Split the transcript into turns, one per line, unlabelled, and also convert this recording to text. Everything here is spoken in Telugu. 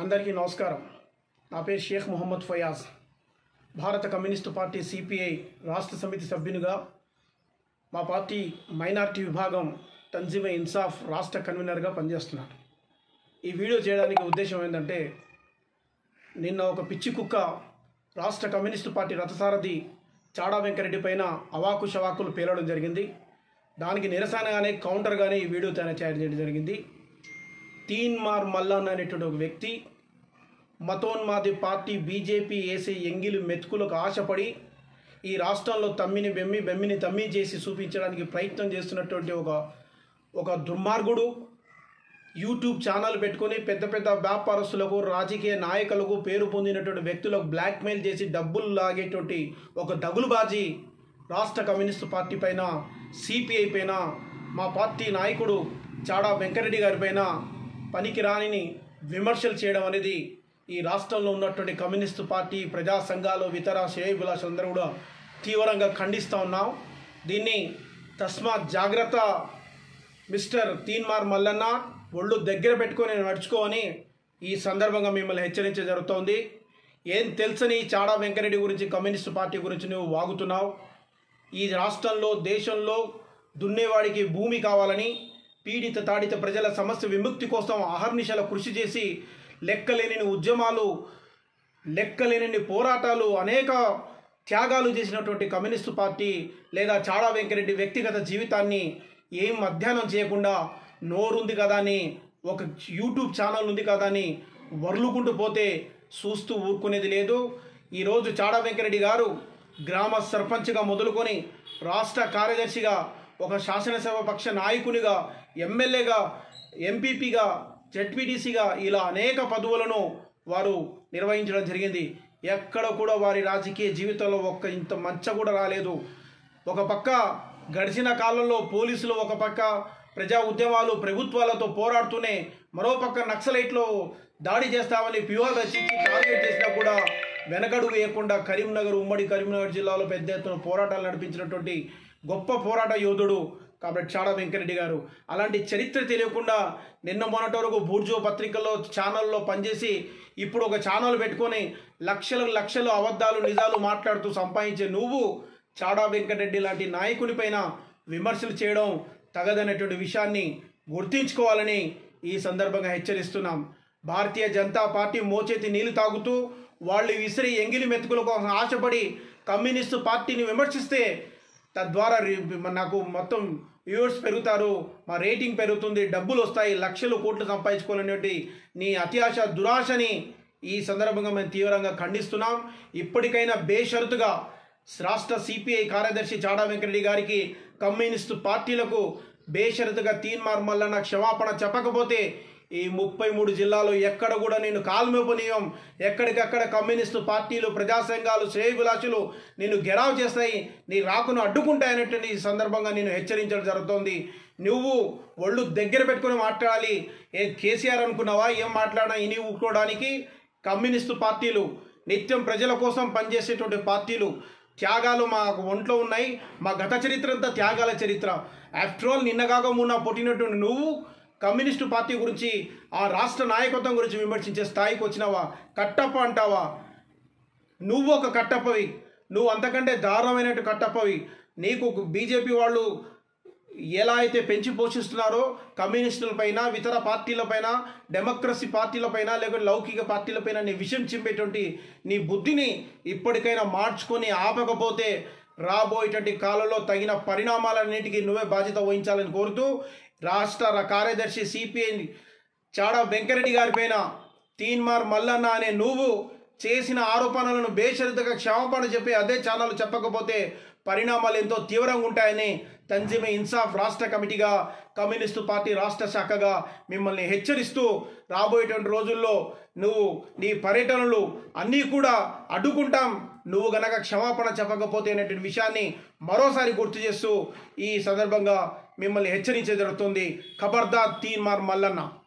అందరికీ నమస్కారం నా పేరు షేక్ మొహమ్మద్ ఫయాజ్ భారత కమ్యూనిస్టు పార్టీ సిపిఐ రాష్ట్ర సమితి సభ్యునిగా మా పార్టీ మైనార్టీ విభాగం తంజీమే ఇన్సాఫ్ రాష్ట్ర కన్వీనర్గా పనిచేస్తున్నాను ఈ వీడియో చేయడానికి ఉద్దేశం ఏంటంటే నిన్న ఒక పిచ్చి కుక్క రాష్ట్ర కమ్యూనిస్టు పార్టీ రథసారథి చాడా వెంకరెడ్డి పైన అవాకు షవాకులు పేలడం జరిగింది దానికి నిరసనగానే కౌంటర్గానే ఈ వీడియో తయారు చేయడం జరిగింది తీన్ మార్ మల్లన్న అనేటువంటి ఒక వ్యక్తి మతోన్మాది పార్టీ బీజేపీ వేసే ఎంగిలి మెతుకులకు ఆశపడి ఈ రాష్ట్రంలో తమ్మిని బెమ్మి బెమ్మిని తమ్మి చేసి చూపించడానికి ప్రయత్నం చేస్తున్నటువంటి ఒక ఒక దుర్మార్గుడు యూట్యూబ్ ఛానల్ పెట్టుకొని పెద్ద పెద్ద వ్యాపారస్తులకు రాజకీయ నాయకులకు పేరు పొందినటువంటి వ్యక్తులకు బ్లాక్మెయిల్ చేసి డబ్బులు లాగేటువంటి ఒక దగులుబాజీ రాష్ట్ర కమ్యూనిస్టు పార్టీ పైన సిపిఐ పైన మా పార్టీ నాయకుడు చాడా వెంకరెడ్డి గారి పైన పనికిరానిని విమర్శలు చేయడం అనేది ఈ రాష్ట్రంలో ఉన్నటువంటి కమ్యూనిస్టు పార్టీ ప్రజా సంఘాలు ఇతర శ్రేయభిలాషులందరూ కూడా తీవ్రంగా ఖండిస్తూ ఉన్నాం దీన్ని తస్మాత్ జాగ్రత్త మిస్టర్ తీన్మార్ మల్లన్న ఒళ్ళు దగ్గర పెట్టుకొని నడుచుకోని ఈ సందర్భంగా మిమ్మల్ని హెచ్చరించ జరుగుతోంది ఏం తెలుసని చాడా వెంకరెడ్డి గురించి కమ్యూనిస్టు పార్టీ గురించి నువ్వు వాగుతున్నావు ఈ రాష్ట్రంలో దేశంలో దున్నేవాడికి భూమి కావాలని పీడిత తాడిత ప్రజల సమస్య విముక్తి కోసం అహర్నిశల కృషి చేసి లెక్కలేని ఉద్యమాలు లెక్కలేని పోరాటాలు అనేక త్యాగాలు చేసినటువంటి కమ్యూనిస్టు పార్టీ లేదా చాడా వెంకరెడ్డి వ్యక్తిగత జీవితాన్ని ఏం అధ్యయనం చేయకుండా నోరుంది కదా అని ఒక యూట్యూబ్ ఛానల్ ఉంది కదా అని వర్లుకుంటూ పోతే చూస్తూ ఊరుకునేది లేదు ఈరోజు చాడా వెంకరెడ్డి గారు గ్రామ సర్పంచ్గా మొదలుకొని రాష్ట్ర కార్యదర్శిగా ఒక శాసనసభ పక్ష నాయకునిగా ఎమ్మెల్యేగా ఎంపీపీగా జెడ్పీటీసీగా ఇలా అనేక పదవులను వారు నిర్వహించడం జరిగింది ఎక్కడ కూడా వారి రాజకీయ జీవితంలో ఒక్క ఇంత మచ్చ కూడా రాలేదు ఒక పక్క గడిచిన కాలంలో పోలీసులు ఒక పక్క ప్రజా ఉద్యమాలు ప్రభుత్వాలతో పోరాడుతూనే మరో పక్క నక్సలైట్లో దాడి చేస్తామని వ్యూహాలు రచించి టార్గెట్ చేసినా కూడా వెనకడుగు వేయకుండా కరీంనగర్ ఉమ్మడి కరీంనగర్ జిల్లాలో పెద్ద ఎత్తున పోరాటాలు నడిపించినటువంటి గొప్ప పోరాట యోధుడు కాబట్టి చాడా వెంకరెడ్డి గారు అలాంటి చరిత్ర తెలియకుండా నిన్న మొన్నటి వరకు బూర్జో పత్రికల్లో ఛానల్లో పనిచేసి ఇప్పుడు ఒక ఛానల్ పెట్టుకొని లక్షలు లక్షలు అబద్ధాలు నిజాలు మాట్లాడుతూ సంపాదించే నువ్వు చాడా వెంకటరెడ్డి లాంటి నాయకుని పైన విమర్శలు చేయడం తగదనేటువంటి విషయాన్ని గుర్తించుకోవాలని ఈ సందర్భంగా హెచ్చరిస్తున్నాం భారతీయ జనతా పార్టీ మోచేతి నీళ్లు తాగుతూ వాళ్ళు విసిరి ఎంగిలి మెతుకుల కోసం ఆశపడి కమ్యూనిస్టు పార్టీని విమర్శిస్తే తద్వారా రి- నాకు మొత్తం వ్యూవర్స్ పెరుగుతారు మా రేటింగ్ పెరుగుతుంది డబ్బులు వస్తాయి లక్షలు కోట్లు సంపాదించుకోవాలనేటి నీ అత్యాశ దురాశని ఈ సందర్భంగా మేము తీవ్రంగా ఖండిస్తున్నాం ఇప్పటికైనా బేషరతుగా రాష్ట్ర సిపిఐ కార్యదర్శి చాడా వెంకరెడ్డి గారికి కమ్యూనిస్టు పార్టీలకు బేషరతుగా తీన్మార్ మల్లన్న క్షమాపణ చెప్పకపోతే ఈ ముప్పై మూడు జిల్లాలో ఎక్కడ కూడా నేను కాల్మోపనీయం ఎక్కడికక్కడ కమ్యూనిస్టు పార్టీలు ప్రజా సంఘాలు శ్రేయభిలాషులు నేను గెరావ్ చేస్తాయి నీ రాకును అడ్డుకుంటాయనేటువంటి ఈ సందర్భంగా నేను హెచ్చరించడం జరుగుతోంది నువ్వు ఒళ్ళు దగ్గర పెట్టుకొని మాట్లాడాలి ఏ కేసీఆర్ అనుకున్నావా ఏం మాట్లాడినా ఇని ఊరుకోవడానికి కమ్యూనిస్టు పార్టీలు నిత్యం ప్రజల కోసం పనిచేసేటువంటి పార్టీలు త్యాగాలు మా ఒంట్లో ఉన్నాయి మా గత చరిత్ర అంతా త్యాగాల చరిత్ర ఆఫ్టర్ ఆల్ నిన్నగాక మొన్న పుట్టినటువంటి నువ్వు కమ్యూనిస్టు పార్టీ గురించి ఆ రాష్ట్ర నాయకత్వం గురించి విమర్శించే స్థాయికి వచ్చినావా కట్టప్ప అంటావా నువ్వు ఒక కట్టప్పవి నువ్వు అంతకంటే దారుణమైనట్టు కట్టప్పవి నీకు బీజేపీ వాళ్ళు ఎలా అయితే పెంచి పోషిస్తున్నారో కమ్యూనిస్టులపైన ఇతర పార్టీలపైన డెమోక్రసీ పార్టీలపైన లేకుంటే లౌకిక పార్టీలపైన నీ విషయం చింపేటువంటి నీ బుద్ధిని ఇప్పటికైనా మార్చుకొని ఆపకపోతే రాబోయేటువంటి కాలంలో తగిన పరిణామాలన్నిటికీ నువ్వే బాధ్యత వహించాలని కోరుతూ రాష్ట్ర కార్యదర్శి సిపిఐ చాడా వెంకరెడ్డి గారిపైన తీన్మార్ మల్లన్న అనే నువ్వు చేసిన ఆరోపణలను బేషరతుగా క్షమాపణ చెప్పి అదే ఛానల్ చెప్పకపోతే పరిణామాలు ఎంతో తీవ్రంగా ఉంటాయని తంజీమే ఇన్సాఫ్ రాష్ట్ర కమిటీగా కమ్యూనిస్టు పార్టీ రాష్ట్ర శాఖగా మిమ్మల్ని హెచ్చరిస్తూ రాబోయేటువంటి రోజుల్లో నువ్వు నీ పర్యటనలు అన్నీ కూడా అడ్డుకుంటాం నువ్వు గనక క్షమాపణ చెప్పకపోతే అనేటువంటి విషయాన్ని మరోసారి గుర్తు చేస్తూ ఈ సందర్భంగా మిమ్మల్ని హెచ్చరించే జరుగుతుంది ఖబర్దార్ తీన్మార్ మల్లన్న